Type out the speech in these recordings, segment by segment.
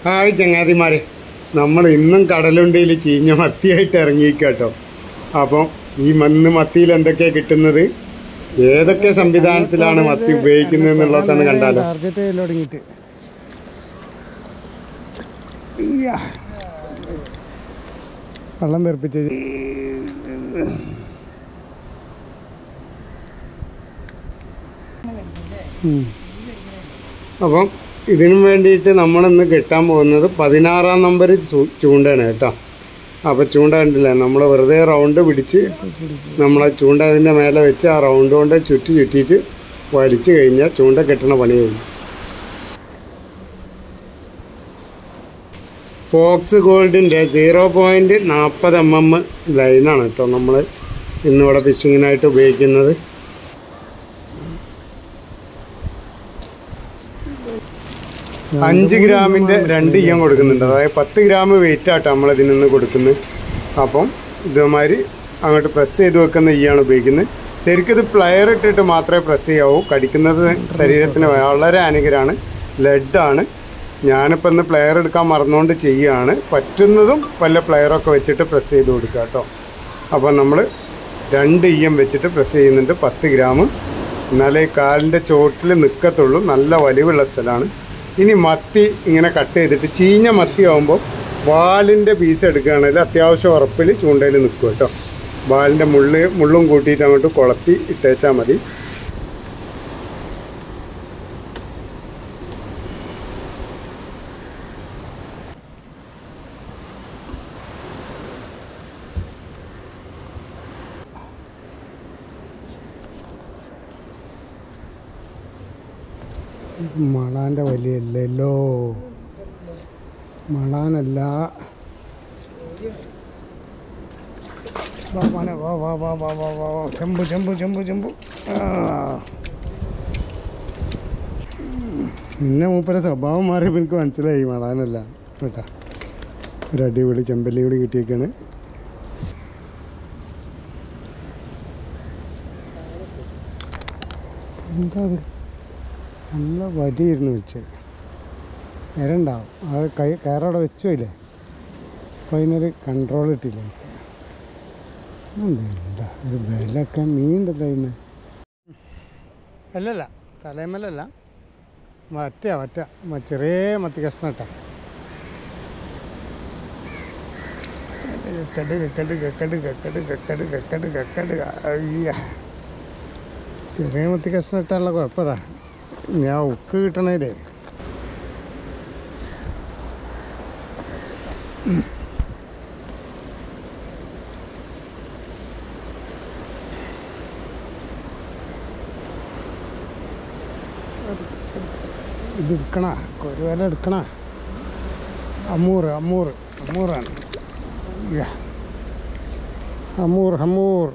Hi ചങ്ങാതിമാരെ നമ്മൾ ഇന്നും കടലുണ്ടിയിൽ ചീഞ്ഞ മത്തിയായിട്ട് ഇറങ്ങിയിക്കാട്ടോ അപ്പം ഈ മണ്ണ് മത്തിയിൽ എന്തൊക്കെയാണ് കിട്ടുന്നത് ഏതൊക്കെ സംവിധാനത്തിലാണ് മത്തി ഉപയോഗിക്കുന്നത് എന്നുള്ളതൊക്കെ കണ്ടാലോ ടാർജറ്റ് തുടങ്ങിയിട്ട് വെള്ളം തെറിപ്പിച്ച് ഉം. അപ്പം ഇതിനു വേണ്ടിയിട്ട് നമ്മളിന്ന് കിട്ടാൻ പോകുന്നത് പതിനാറാം നമ്പർ ചൂണ്ടയാണ് കേട്ടോ അപ്പോൾ ചൂണ്ട കണ്ടില്ല നമ്മൾ വെറുതെ റൗണ്ട് പിടിച്ച് നമ്മളെ ചൂണ്ട അതിൻ്റെ മേലെ വെച്ച് ആ റൗണ്ട് കൊണ്ട് ചുറ്റി ചുറ്റിയിട്ട് വലിച്ചു കഴിഞ്ഞാൽ ചൂണ്ട കെട്ടണ പണി കഴിഞ്ഞു ഫോക്സ് ഗോൾഡിൻ്റെ സീറോ പോയിൻറ്റ് നാൽപ്പത് എം എം ലൈനാണ് കേട്ടോ നമ്മൾ ഇന്നിവിടെ ഫിഷിങ്ങിനായിട്ട് ഉപയോഗിക്കുന്നത് അഞ്ച് ഗ്രാമിൻ്റെ രണ്ട് ഇയം കൊടുക്കുന്നുണ്ട് അതായത് പത്ത് ഗ്രാം വെയിറ്റ് ആട്ടോ നമ്മൾ ഇതിൽ നിന്ന് കൊടുക്കുന്നത് അപ്പം ഇതേമാതിരി അങ്ങോട്ട് പ്രസ് ചെയ്ത് വെക്കുന്ന ഈയാണ് ഉപയോഗിക്കുന്നത് ശരിക്കും ഇത് പ്ലെയർ ഇട്ടിട്ട് മാത്രമേ പ്രസ് ചെയ്യാവൂ കടിക്കുന്നത് ശരീരത്തിന് വളരെ ഹാനികരമാണ് ലെഡാണ് ഞാനിപ്പോൾ ഇന്ന് പ്ലെയർ എടുക്കാൻ മറന്നുകൊണ്ട് ചെയ്യുകയാണ് പറ്റുന്നതും വല്ല പ്ലെയറൊക്കെ വെച്ചിട്ട് പ്രസ് ചെയ്ത് കൊടുക്കുക കേട്ടോ അപ്പോൾ നമ്മൾ രണ്ട് ഇയം വെച്ചിട്ട് പ്രസ് ചെയ്യുന്നുണ്ട് പത്ത് ഗ്രാം എന്നാലേ കാലിൻ്റെ ചോട്ടിൽ നിൽക്കത്തുള്ളൂ നല്ല വലിവുള്ള സ്ഥലമാണ് ഇനി മത്തി ഇങ്ങനെ കട്ട് ചെയ്തിട്ട് ചീഞ്ഞ മത്തി ആകുമ്പോൾ വാലിൻ്റെ പീസ് എടുക്കുകയാണെങ്കിൽ അത്യാവശ്യം ഉറപ്പിൽ ചൂണ്ടയിൽ നിൽക്കും കേട്ടോ വാലിൻ്റെ മുള്ള് മുള്ളും കൂട്ടിയിട്ട് അങ്ങോട്ട് കുളത്തി ഇട്ടേച്ചാൽ മതി മണാൻ്റെ വലിയല്ലോ മണാനല്ല വാ മോനെ, വാ വാ വാ വാ വാ വാ വാ. ചെമ്പു ചെമ്പു ചെമ്പു ചെമ്പു ആ. പിന്നെ മൂപ്പരെ സ്വഭാവം മാറിയപ്പോൾ എനിക്ക് മനസ്സിലായി മണാനല്ല കേട്ടാ ഒരു അടിപൊളി ചെമ്പല്ലി കൂടി കിട്ടിയേക്കാണ് എന്താ അത് നല്ല വടിയിരുന്നു വെച്ചത് നേരണ്ടാവും അത് കൈ കയറവിടെ വെച്ചു ഇല്ലേ അപ്പോൾ അതിനൊരു കൺട്രോൾ കിട്ടില്ല എന്താ ഒരു വിലൊക്കെ മീനുണ്ടല്ലോ ഇന്ന് അല്ലല്ല തലേമലല്ല വറ്റ വറ്റ മ- ചെറിയ മത്തി കഷ്ണം ഇട്ടാ കക്കട് കക്കട് കക്കട് കക്കട് കക്കട് കക്കട് കക്കട് അയ്യ ചെറിയ മത്തി കഷ്ണം ഇട്ടാനുള്ള കുഴപ്പതാ ഞാൻ ഉക്ക് കിട്ടണേലേ ഇത് എടുക്കണ ഒരു വില എടുക്കണ അമ്മൂറ് അമ്മൂറ് അമ്മൂറാണ് യ്യ. അമ്മൂർ അമ്മൂർ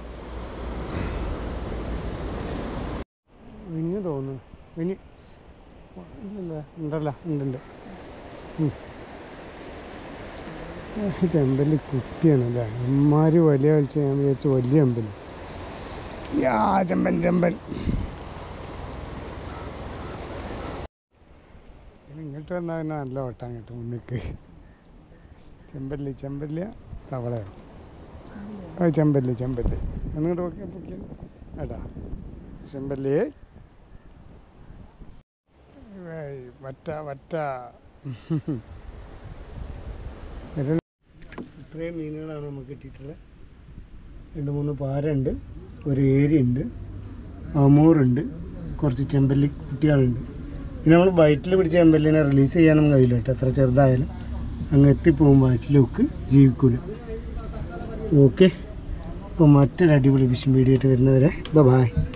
വിഞ്ഞു തോന്നുന്നു വിഞ്ഞ് ഇല്ലല്ല ഉണ്ടല്ല ഉണ്ടുണ്ട് ഉം. ചെമ്പല്ലി കുട്ടിയാണല്ലേ ഇമ്മാര് വലിയ വലിച്ച ഞാൻ വിചാരിച്ചു വലിയ ചെമ്പല്ലി യാ ചെമ്പൻ ചെമ്പൻ ഇനി ഇങ്ങോട്ട് വന്നാൽ പിന്നെ നല്ല ഓട്ടം അങ്ങോട്ട് മുന്നിക്ക് ചെമ്പല്ലി ചെമ്പല്ലിയ തവളയോ ആ ചെമ്പല്ലി ചെമ്പല്ലി ഒന്നിങ്ങോട്ട് പൊക്കി പൊക്കി ഏട്ടാ ചെമ്പല്ലി ഏയ്, വറ്റ വറ്റ ഇത് ഇത്രയും മീനുകളാണ് നമുക്ക് കിട്ടിയിട്ടുള്ളത് രണ്ട് മൂന്ന് പാരുണ്ട് ഒരു ഏരിയുണ്ട് അമൂറുണ്ട് കുറച്ച് ചെമ്പല്ലി കുട്ടികളുണ്ട് പിന്നെ നമ്മൾ വയറ്റിൽ പിടിച്ച ചെമ്പല്ലിനെ റിലീസ് ചെയ്യാനൊന്നും കഴിയില്ല കേട്ടോ എത്ര ചെറുതായാലും അങ്ങ് എത്തിപ്പോകും വയറ്റിലേക്ക് ജീവിക്കൂല ഓക്കെ അപ്പോൾ മറ്റൊരു അടിപൊളി വിഷയം വീഡിയോ ആയിട്ട് വരുന്നവരെ ബൈ